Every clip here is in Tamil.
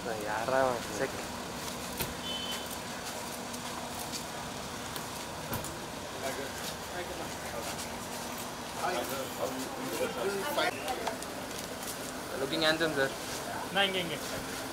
யாரா செக் லுக்கிங் ஹேண்ட்ஸம் சார் நான் இங்கே இங்கே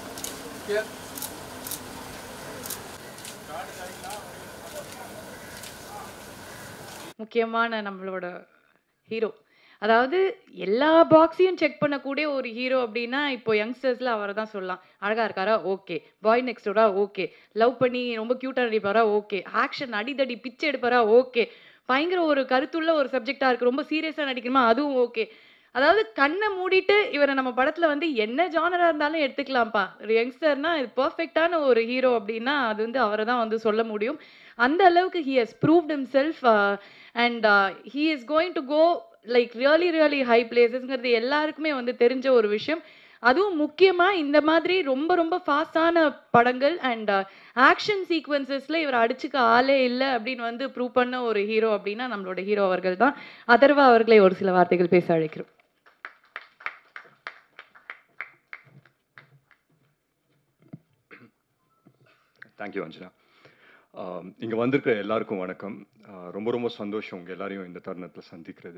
முக்கியமான நம்மளோட ஹீரோ அதாவது எல்லா பாக்ஸையும் செக் பண்ணக்கூடிய ஒரு ஹீரோ அப்படின்னா இப்போ யங்ஸ்டர்ஸில் அவரை தான் சொல்லலாம் அழகாக இருக்காரா okay bye next Dora okay love பண்ணி ரொம்ப க்யூட்டாக நடிப்பாரா ஓகே ஆக்ஷன் அடிதடி பிச்சை எடுப்பாரா ஓகே பயங்கர ஒரு கருத்துள்ள ஒரு சப்ஜெக்டாக இருக்குது ரொம்ப சீரியஸாக நடிக்கணுமா அதுவும் ஓகே அதாவது கண்ணை மூடிட்டு இவரை நம்ம படத்தில் வந்து என்ன ஜானராக இருந்தாலும் எடுத்துக்கலாம்ப்பா ஒரு யங்ஸ்டர்னா இது பர்ஃபெக்டான ஒரு ஹீரோ அப்படின்னா அது வந்து அவரை தான் வந்து சொல்ல முடியும் அந்த அளவுக்கு he has proved himself uh, and he is going to go like really really high பிளேசஸ்ங்கிறது எல்லாருக்குமே வந்து தெரிஞ்ச ஒரு விஷயம் அதுவும் முக்கியமாக இந்த மாதிரி ரொம்ப ரொம்ப ஃபாஸ்டான படங்கள் அண்ட் ஆக்ஷன் சீக்வன்சஸில் இவர் அடிச்சுக்க ஆளே இல்லை அப்படின்னு வந்து ப்ரூவ் பண்ண ஒரு ஹீரோ அப்படின்னா நம்மளோட ஹீரோ அவர்கள் தான் அதர்வா அவர்களை ஒரு சில வார்த்தைகள் பேச அழைக்கிறோம் தேங்க்யூ அஞ்சனா இங்கே வந்திருக்கிற எல்லாருக்கும் வணக்கம் ஆஹ் ரொம்ப ரொம்ப சந்தோஷம் உங்கள் எல்லாரையும் இந்த தருணத்தில் சந்திக்கிறது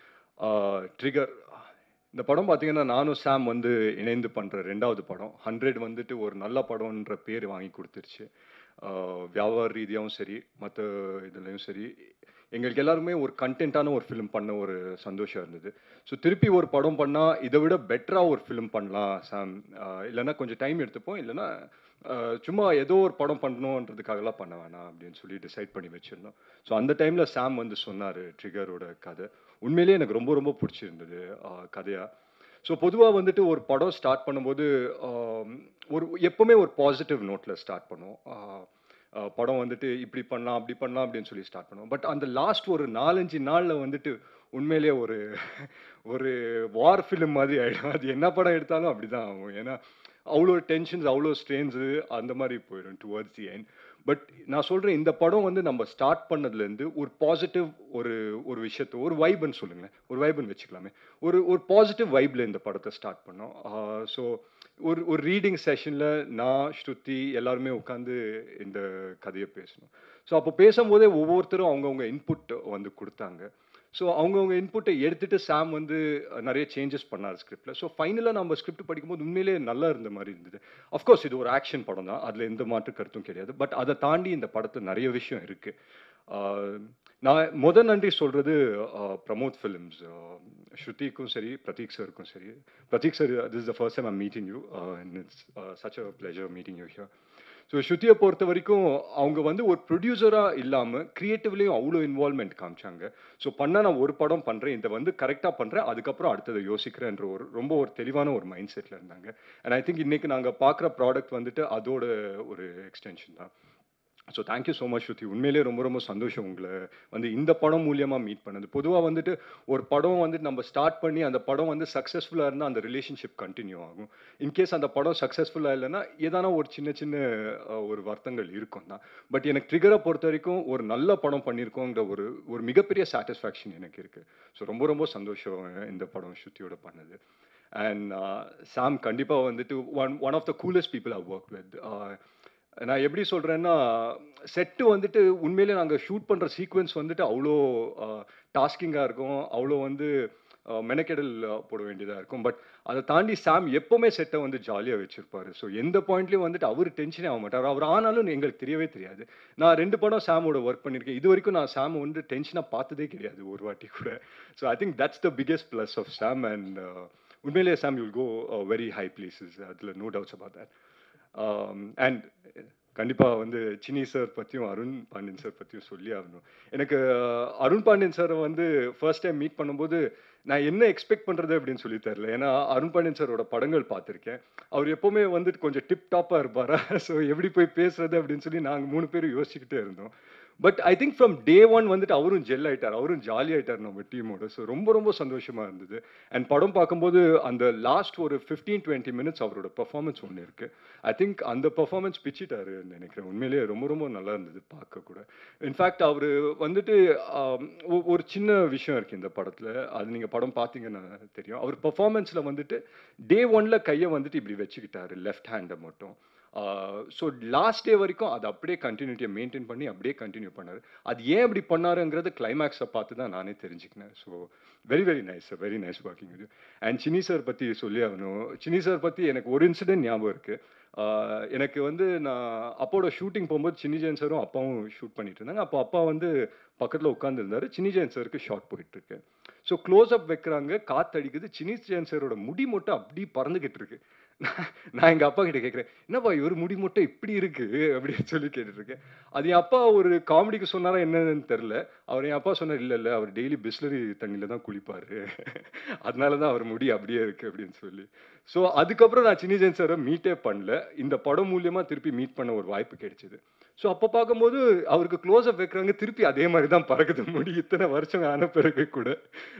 ட்ரிகர் இந்த படம் பார்த்தீங்கன்னா நானும் சாம் வந்து இணைந்து பண்ணுற ரெண்டாவது படம் ஹண்ட்ரட் வந்துட்டு ஒரு நல்ல படம்ன்ற பேர் வாங்கி கொடுத்துருச்சு ஆஹ் வியாபார ரீதியாகவும் சரி மற்ற இதுலேயும் சரி எங்களுக்கு எல்லாருமே ஒரு கண்டென்ட்டான ஒரு ஃபிலிம் பண்ண ஒரு சந்தோஷம் இருந்தது ஸோ திருப்பி ஒரு படம் பண்ணால் இதை விட பெட்டராக ஒரு ஃபிலிம் பண்ணலாம் சாம் ஆஹ் இல்லைன்னா கொஞ்சம் டைம் எடுத்துப்போம் இல்லைன்னா ஆஹ் சும்மா ஏதோ ஒரு படம் பண்ணணுன்றதுக்காகலாம் பண்ண வேணாம் அப்படின்னு சொல்லி டிசைட் பண்ணி வச்சிருந்தோம் ஸோ அந்த டைமில் சாம் வந்து சொன்னார் ட்ரிகரோட கதை உண்மையிலேயே எனக்கு ரொம்ப ரொம்ப பிடிச்சிருந்தது ஆஹ் கதையா ஸோ பொதுவாக வந்துட்டு ஒரு படம் ஸ்டார்ட் பண்ணும்போது ஆம், ஒரு எப்பவுமே ஒரு பாசிட்டிவ் நோட்டில் ஸ்டார்ட் பண்ணுவோம் ஆஹ் ஆஹ் படம் வந்துட்டு இப்படி பண்ணலாம் அப்படி பண்ணலாம் அப்படின்னு சொல்லி ஸ்டார்ட் பண்ணுவோம் பட் அந்த லாஸ்ட் ஒரு நாலஞ்சு நாளில் வந்துட்டு உண்மையிலேயே ஒரு ஒரு வார் ஃபிலிம் மாதிரி ஆகிடும் அது என்ன படம் எடுத்தாலும் அப்படி தான் ஆகும் ஏன்னா அவ்வளோ டென்ஷன்ஸ் அவ்வளோ ஸ்ட்ரெயின்ஸு அந்த மாதிரி போயிடும் டுவர்ட்ஸ் தி எண்ட் பட் நான் சொல்கிறேன் இந்த படம் வந்து நம்ம ஸ்டார்ட் பண்ணதுலேருந்து ஒரு பாசிட்டிவ் ஒரு ஒரு விஷயத்த ஒரு வைப்னு சொல்லுங்களேன் ஒரு வைப்னு வச்சுக்கலாமே ஒரு ஒரு பாசிட்டிவ் வைப்பில் இந்த படத்தை ஸ்டார்ட் பண்ணோம் ஸோ ஒரு ஒரு ரீடிங் செஷனில் நான் ஸ்ருதி எல்லாருமே உட்காந்து இந்த கதையை பேசணும் ஸோ அப்போ பேசும்போதே ஒவ்வொருத்தரும் அவங்கவுங்க இன்புட் வந்து கொடுத்தாங்க ஸோ அவங்கவுங்க இன்புட்டை எடுத்துட்டு சாம் வந்து அஹ், நிறைய சேஞ்சஸ் பண்ணார் ஸ்கிரிப்டில் ஸோ ஃபைனலாக நம்ம ஸ்கிரிப்ட் படிக்கும்போது உண்மையிலேயே நல்லா இருந்த மாதிரி இருந்தது அஃப்கோர்ஸ் இது ஒரு ஆக்ஷன் படம் தான் அதில் எந்த மாற்று கருத்தும் கிடையாது பட் அதை தாண்டி இந்த படத்தில் நிறைய விஷயம் இருக்குது நான் முத நன்றி சொல்கிறது பிரமோத் ஃபிலிம்ஸ் ஸ்ருதிக்கும் சரி பிரதீக் சருக்கும் சரி Prateek sir this is the first time I'm meeting you and it's such a pleasure meeting you here so ஸ்ருதியை பொறுத்த வரைக்கும் அவங்க வந்து ஒரு ப்ரொடியூசராக இல்லாமல் க்ரியேட்டிவ்லேயும் அவ்வளோ இன்வால்மெண்ட் காமிச்சாங்க ஸோ பண்ண நான் ஒரு படம் பண்ணுறேன் இதை வந்து கரெக்டாக பண்ணுறேன் அதுக்கப்புறம் அடுத்ததை யோசிக்கிறேன்ற ஒரு ரொம்ப ஒரு தெளிவான ஒரு மைண்ட் செட்டில் இருந்தாங்க அண்ட் ஐ திங்க் இன்றைக்கி நாங்கள் பார்க்குற ப்ராடக்ட் வந்துட்டு அதோட ஒரு எக்ஸ்டென்ஷன் தான் so thank you so much Shruti உண்மையிலேயே ரொம்ப ரொம்ப சந்தோஷம் உங்களை வந்து இந்த படம் மூலியமாக மீட் பண்ணது பொதுவாக வந்துட்டு ஒரு படம் வந்துட்டு நம்ம ஸ்டார்ட் பண்ணி அந்த படம் வந்து சக்ஸஸ்ஃபுல்லாக இருந்தால் அந்த ரிலேஷன்ஷிப் கண்டினியூ ஆகும் இன்கேஸ் அந்த படம் சக்ஸஸ்ஃபுல்லாக இல்லைன்னா ஏதான ஒரு சின்ன சின்ன அஹ், ஒரு வருத்தங்கள் இருக்கும் தான் பட் எனக்கு ட்ரிகரை பொறுத்த வரைக்கும் ஒரு நல்ல படம் பண்ணியிருக்கோங்கிற ஒரு ஒரு மிகப்பெரிய சாட்டிஸ்ஃபேக்ஷன் எனக்கு இருக்குது ஸோ ரொம்ப ரொம்ப சந்தோஷம் இந்த படம் ஸ்ருதியோட பண்ணது அண்ட் சாம் கண்டிப்பாக வந்துட்டு one one of the coolest people I work with நான் எப்படி சொல்கிறேன்னா செட்டு வந்துட்டு உண்மையிலே நாங்கள் ஷூட் பண்ணுற சீக்வன்ஸ் வந்துட்டு அவ்வளோ டாஸ்கிங்காக இருக்கும் அவ்வளோ வந்து அஹ், மெனக்கெடல் அஹ், போட வேண்டியதாக இருக்கும் பட் அதை தாண்டி சாம் எப்போவுமே செட்டை வந்து ஜாலியாக வச்சுருப்பாரு ஸோ எந்த பாயிண்ட்லேயும் வந்துட்டு அவர் டென்ஷனே ஆக மாட்டார் அவர் ஆனாலும் எங்களுக்கு தெரியவே தெரியாது நான் ரெண்டு படம் சாமோட ஒர்க் பண்ணியிருக்கேன் இது வரைக்கும் நான் சாம் வந்து டென்ஷனாக பார்த்ததே கிடையாது ஒரு வாட்டி கூட so I think that's the biggest plus of Sam and உண்மையிலேயே Sam you'll go very high places அதில் no doubts about that and கண்டிப்பாக வந்து சினி சார் பற்றியும் அருண் பாண்டியன் சார் பற்றியும் சொல்லி ஆகணும் எனக்கு அஹ், அருண் பாண்டியன் சாரை வந்து ஃபர்ஸ்ட் டைம் மீட் பண்ணும்போது நான் என்ன எக்ஸ்பெக்ட் பண்ணுறது அப்படின்னு சொல்லி தரல ஏன்னா அருண் பாண்டியன் சாரோட படங்கள் பார்த்துருக்கேன் அவர் எப்போவுமே வந்துட்டு கொஞ்சம் டிப் டாப்பாக இருப்பாரா ஸோ எப்படி போய் பேசுறது அப்படின்னு சொல்லி நாங்கள் மூணு பேரும் யோசிச்சுக்கிட்டே இருந்தோம் but I think from day one வந்துட்டு அவரும் ஜெல் ஆயிட்டார் அவரும் ஜாலி ஆயிட்டார் நம்ம டீமோட ஸோ ரொம்ப ரொம்ப சந்தோஷமா இருந்தது அண்ட் படம் பார்க்கும்போது அந்த லாஸ்ட் ஒரு ஃபிஃப்டீன் டுவெண்ட்டி மினிட்ஸ் அவரோட பெர்ஃபார்மன்ஸ் ஒன்று இருக்கு ஐ திங்க் அந்த பெர்ஃபார்மன்ஸ் பிச்சிட்டாருன்னு நினைக்கிறேன் உண்மையிலேயே ரொம்ப ரொம்ப நல்லா இருந்தது பார்க்க கூட இன்ஃபேக்ட் அவர் வந்துட்டு ஆம், ஒ- ஒரு சின்ன விஷயம் இருக்கு இந்த படத்தில் அது நீங்கள் படம் பார்த்தீங்கன்னா தெரியும் அவர் பெர்ஃபார்மன்ஸில் வந்துட்டு டே ஒன்ல கையை வந்துட்டு இப்படி வச்சுக்கிட்டாரு லெஃப்ட் ஹேண்டை மட்டும் ஸோ லாஸ்ட் டே வரைக்கும் அது அப்படியே கண்டினியூட்டியை மெயின்டைன் பண்ணி அப்படியே கண்டினியூ பண்ணாரு அது ஏன் இப்படி பண்ணாருங்கிறது கிளைமேக்ஸை பார்த்து தான் நானே தெரிஞ்சுக்கினேன் so very very nice very nice working இது அண்ட் சினி சார் பற்றி சொல்லி ஆகணும் சினி சார் பற்றி எனக்கு ஒரு இன்சிடென்ட் ஞாபகம் இருக்குது ஆஹ் எனக்கு வந்து நான் அப்பாவோட ஷூட்டிங் போகும்போது சின்னி ஜெயன் சாரும் அப்பாவும் ஷூட் பண்ணிட்டு இருந்தாங்க அப்போ அப்பா வந்து பக்கத்தில் உட்காந்துருந்தாரு சின்னி ஜெயன் சாருக்கு ஷார்ட் போயிட்டு இருக்கு ஸோ க்ளோஸ் அப் வைக்கிறாங்க காத்து அடிக்குது சின்னி ஜெயன் சாரோட முடி மட்டும் அப்படி பறந்துகிட்டு இருக்கு நான் நான் எங்கள் அப்பா கிட்ட கேட்குறேன் என்னப்பா இவர் முடி மட்டும் இப்படி இருக்கு அப்படின்னு சொல்லி கேட்டுட்டு இருக்கேன் அது என் அப்பா ஒரு காமெடிக்கு சொன்னாரா என்னன்னு தெரில அவர் என் அப்பா சொன்னார் இல்லை இல்லை அவர் டெய்லி பிஸ்லரி தண்ணியில் தான் குளிப்பாரு அதனால தான் அவர் முடி அப்படியே இருக்கு அப்படின்னு சொல்லி ஸோ அதுக்கப்புறம் நான் சின்ன ஜெயன் சாரை மீட்டே பண்ணல இந்த படம் மூலியமா திருப்பி மீட் பண்ண ஒரு வாய்ப்பு கிடைச்சிது ஸோ அப்போ பார்க்கும்போது அவருக்கு க்ளோஸ் அப் வைக்கிறாங்க திருப்பி அதே மாதிரி தான் பறக்குது முடி இத்தனை வருஷம் ஆன பிறகு கூட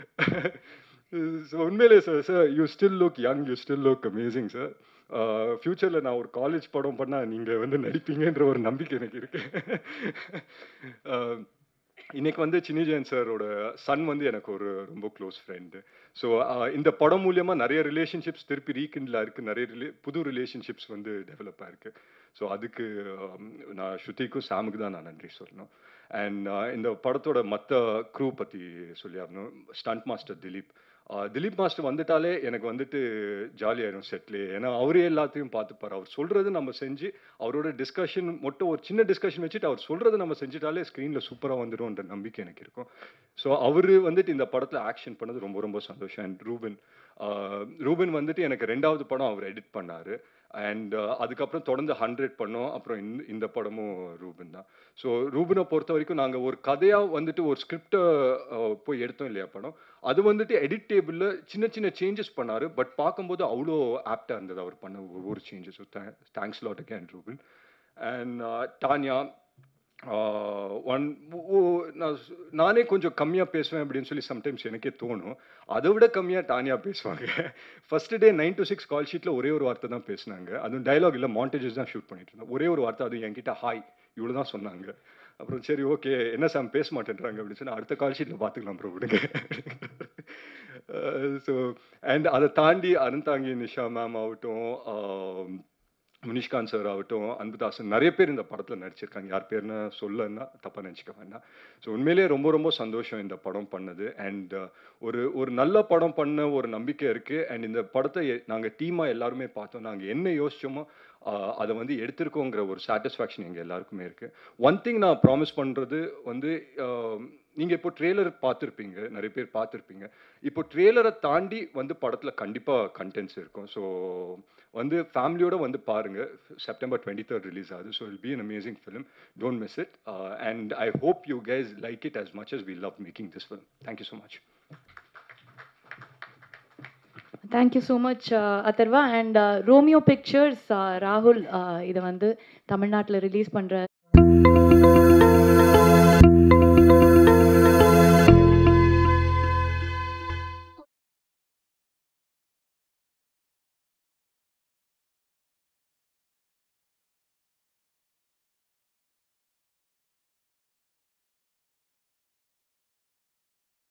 ஸோ உண்மையிலே sir sir you still look young you still look amazing sir ஃப்யூச்சரில் நான் ஒரு காலேஜ் படம் பண்ணால் நீங்கள் வந்து நடிப்பீங்கன்ற ஒரு நம்பிக்கை எனக்கு இருக்கு அஹ், இன்னைக்கு வந்து சின்னி ஜெயன் சாரோட சன் வந்து எனக்கு ஒரு ரொம்ப க்ளோஸ் ஃப்ரெண்டு ஸோ இந்த படம் மூலியமா நிறைய ரிலேஷன்ஷிப்ஸ் திருப்பி ரீகண்டில் இருக்கு நிறைய ரிலே புது ரிலேஷன்ஷிப்ஸ் வந்து டெவலப் ஆயிருக்கு ஸோ அதுக்கு um, நான் ஸ்ருதிக்கும் சாமுக்கு தான் நான் நன்றி சொல்லணும் அண்ட் இந்த படத்தோட மற்ற க்ரூ பற்றி சொல்லி ஆகணும் stunt master Dilip ah Dilip master வந்துட்டாலே எனக்கு வந்துட்டு ஜாலியாயிரும் செட்லே ஏன்னா அவரே எல்லாத்தையும் பார்த்துப்பார் அவர் சொல்றது நம்ம செஞ்சு அவரோட டிஸ்கஷன் மட்டும் ஒரு சின்ன டிஸ்கஷன் வச்சுட்டு அவர் சொல்றது நம்ம செஞ்சுட்டாலே ஸ்க்ரீனில் சூப்பராக வந்துடும்ன்ற நம்பிக்கை எனக்கு இருக்கும் ஸோ அவர் வந்துட்டு இந்த படத்தில் ஆக்ஷன் பண்ணது ரொம்ப ரொம்ப சந்தோஷம் அண்ட் ரூபன் ஆஹ் ரூபன் வந்துட்டு எனக்கு ரெண்டாவது படம் அவர் எடிட் பண்ணாரு அண்ட் அதுக்கப்புறம் தொடர்ந்து ஹண்ட்ரட் பண்ணோம் அப்புறம் இந்த இந்த படமும் ரூபன் தான் ஸோ ரூபனை பொறுத்த வரைக்கும் நாங்கள் ஒரு கதையாக வந்துட்டு ஒரு ஸ்கிரிப்டை போய் எடுத்தோம் இல்லையா படம் அது வந்துட்டு எடிட் டேபிளில் சின்ன சின்ன சேஞ்சஸ் பண்ணார் பட் பார்க்கும்போது அவ்வளோ ஆப்டாக இருந்தது அவர் பண்ண ஒவ்வொரு சேஞ்சஸும் thanks lot again Ruben and Tania one நான் ஸ்- நானே கொஞ்சம் கம்மியாக பேசுவேன் அப்படின்னு சொல்லி சம்டைம்ஸ் எனக்கே தோணும் அதை விட கம்மியாக டானியா பேசுவாங்க first day nine to six call ஷீட்டில் ஒரே ஒரு வார்த்தை தான் பேசினாங்க அதுவும் டயலாக் இல்லை மாண்டேஜஸ் தான் ஷூட் பண்ணிட்டு இருந்தேன் ஒரே ஒரு வார்த்தை அது என்கிட்ட ஹாய் இவ்வளோ தான் சொன்னாங்க அப்புறம் சரி ஓகே என்ன சாம் பேச மாட்டேன்றாங்க அப்படின்னு சொல்லி அடுத்த கால் ஷீட்டில் பார்த்துக்கலாம் ப்ரோ விடுங்க ஸோ அண்ட் அதை தாண்டி அருந்தாங்கி நிஷா மேம் ஆகட்டும் ஆம், முனிஷ்காந்த் சார் ஆகட்டும் அன்புதாசன் நிறைய பேர் இந்த படத்தில் நடிச்சிருக்காங்க யார் பேர்னு சொல்லன்னா தப்பாக நினச்சிக்க வேண்டாம் ஸோ உண்மையிலேயே ரொம்ப ரொம்ப சந்தோஷம் இந்த படம் பண்ணது அண்ட் ஒரு ஒரு நல்ல படம் பண்ண ஒரு நம்பிக்கை இருக்குது அண்ட் இந்த படத்தை நாங்கள் டீமாக எல்லாருமே பார்த்தோம் நாங்கள் என்ன யோசிச்சோமோ ஆஹ், அதை வந்து எடுத்திருக்கோங்கிற ஒரு சாட்டிஸ்ஃபேக்ஷன் எங்கள் எல்லாருக்குமே இருக்குது ஒன் திங் நான் ப்ராமிஸ் பண்ணுறது வந்து நீங்கள் இப்போ ட்ரெய்லர் பார்த்துருப்பீங்க நிறைய பேர் பார்த்துருப்பீங்க இப்போ ட்ரெய்லரை தாண்டி வந்து படத்தில் கண்டிப்பாக கண்டென்ட்ஸ் இருக்கும் ஸோ வந்து ஃபேமிலியோட வந்து பாருங்க செப்டம்பர் டுவெண்ட்டி தேர்ட் ரிலீஸ் ஆகுது so will be an amazing film don't miss it and I hope you guys like it as much as we love making this film thank you so much thank you so much Atharvaa and Romeo Pictures ராகுல் இதை வந்து தமிழ்நாட்டில் ரிலீஸ் பண்ணுற